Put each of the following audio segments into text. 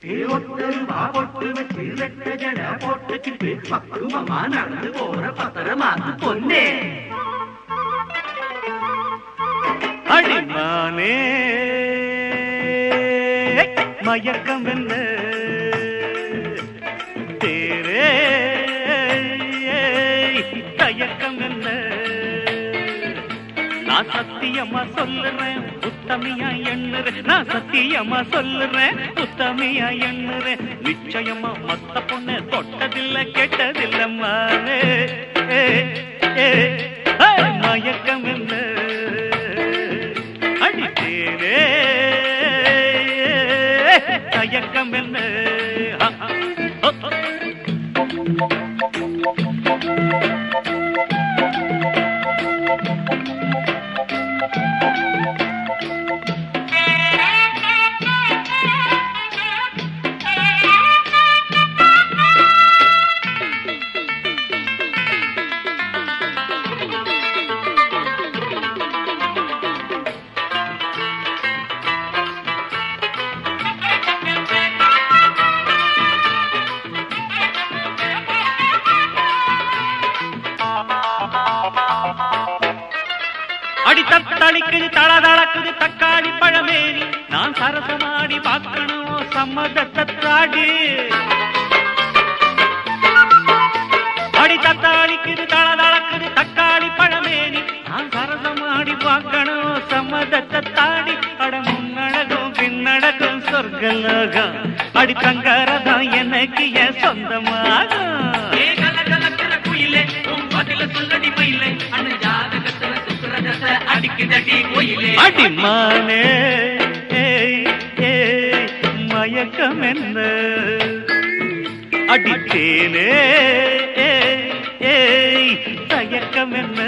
ஒத்தரு வா பொட்டு வச்சு ரெட்ட ஜட போட்டுக்கிட்டு பக்குவமா நடந்து போற பத்திரமாத்து பொண்ணே அடிமானே மயக்கம் என்ன தேரே தயக்கம் என்ன நான் சத்தியமா சொல்லுறேன் உத்தமியா எண்ணுறேன் நான் சத்தியமா சொல்லுறேன் உத்தமியா எண்ணுறேன் நிச்சயமா மத்த பொண்ணு தொட்டதில்ல கெட்டதில்ல மானே ஏ, ஏ, ஏ, மயக்கம் என்ன அடித்தேனே தயக்கம் என்ன ஆ, ஆ, ஆ. அடி தத்தளிக்குது தளதளக்குது தக்காளி பழமேனி நான் சரசமாடி பார்க்கணும் சம்மதத்தை தாடி அடி தத்தாளிக்குது தளதளக்குது தக்காளி பழமேனி நான் சரசமாடி பார்க்கணும் சம்மதத்தை தாடி அட முன்னழகும் பின்னழகும் சொர்க்கலோகம் அடி தங்கரதம் எனக்கு என் சொந்தமாகும் ஏ கல கலக்கிற குயிலே உன் பதில சொல்லடி மயிலே அண்ணன் ஜாதகத்துல சுக்கரதச அடிக்குதடி கோயிலே அடிமானே ஏய், ஏய், மயக்கம் என்ன அடித்தேனே ஏய், ஏய், தயக்கம் என்ன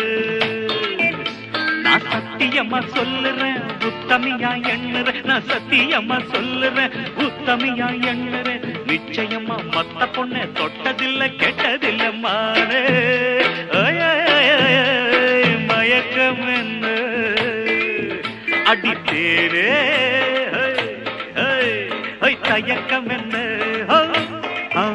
நான் சத்தியமா சொல்லுறேன் உத்தமியா எண்ணுறேன் நான் சத்தியமா சொல்லுறேன் உத்தமியா எண்ணுறேன் நிச்சயமா மத்த பொண்ணு தொட்டதில்ல கெட்டதில்ல மானே ஓய், ஓய், ஓய், ஓய், மயக்கம் என்ன அடித்தேரே ஓய், ஓய், ஓய், தயக்கம் என்ன ஓ, ஆ.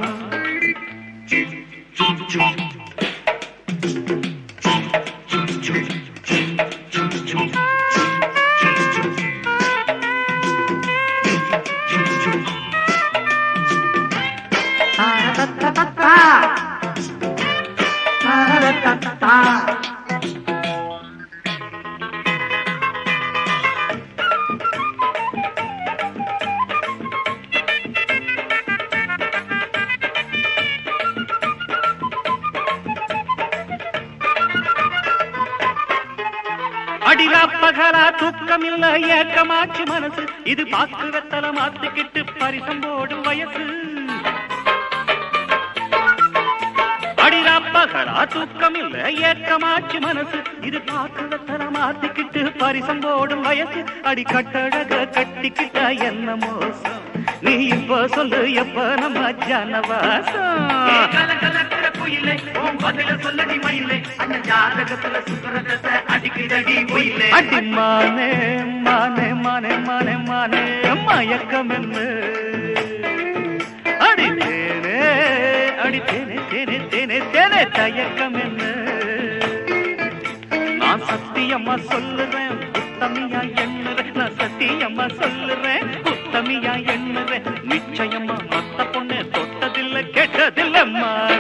அடிரா பகலா தூக்கம் இல்ல ஏக்கமாச்சு மனசு இது பாக்கு வெத்தல மாத்திக்கிட்டு பரிசம் போடும் வயசு அடிரா பகலா தூக்கம் இல்ல ஏக்கமாச்சு மனசு இது பாக்கு வெத்தல மாத்திக்கிட்டு பரிசம் போடும் வயசு அடி கட்டழக கட்டிக்கிட்ட என்ன மோசம் நீ இப்ப சொல்லு எப்ப நம்ம ஜனவாசம் கல கலக்கிற குயிலே உன் பதில சொல்லடி மயிலே அண்ணன் ஜாதகத்துல சுக்கரதச அடிக்குதடி கோயிலே அடி மானே மானே மானே மானே மானே மயக்கம் என்ன அடி தேனே அடி தேனே தேனே தேனே தேனே தயக்கம் என்ன நான் சத்தியமா சொல்லுறேன் உத்தமியா எண்ணுறேன் நான் சத்தியமா சொல்லுறேன் உத்தமியா எண்ணுறேன் நிச்சயமா மத்த பொண்ணு தொட்டதில்ல கெட்டதில்ல மா